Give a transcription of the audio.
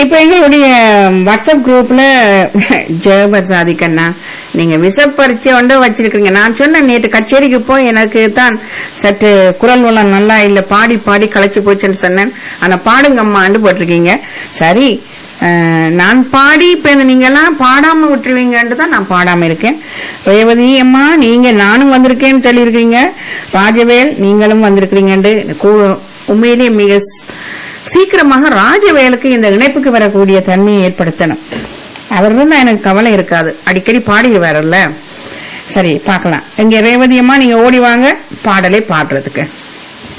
இப்ப எங்களுடைய வாட்ஸ்அப் குரூப்ல ஜெயபர் சாதிக்கண்ணா நீங்க விச பரீட்சை ஒன்று வச்சிருக்கீங்க நான் சொன்னேன் நேற்று கச்சேரிக்கு போய் எனக்கு தான் சற்று குரல் வளம் நல்லா இல்ல பாடி பாடி களைச்சு போச்சுன்னு சொன்னேன் ஆனா பாடுங்கம்மான்னு போட்டிருக்கீங்க சரி அஹ், நான் பாடி இப்ப இந்த நீங்க எல்லாம் பாடாம விட்டுருவீங்கன்னு தான் நான் பாடாம இருக்கேன் ரேவதி அம்மா நீங்க நானும் வந்திருக்கேன்னு சொல்லியிருக்கீங்க ராஜவேல் நீங்களும் வந்திருக்கிறீங்கன்னு கூ- உண்மையிலேயே மிக ஸ்- சீக்கிரமாக ராஜவேலுக்கு இந்த இணைப்புக்கு வரக்கூடிய தன்மையை ஏற்படுத்தணும் அவர் இருந்தா எனக்கு கவலை இருக்காது அடிக்கடி பாடிடுவாருல்ல சரி பார்க்கலாம் இங்க ரேவதி அம்மா நீங்க ஓடி வாங்க பாடலை பாடுறதுக்கு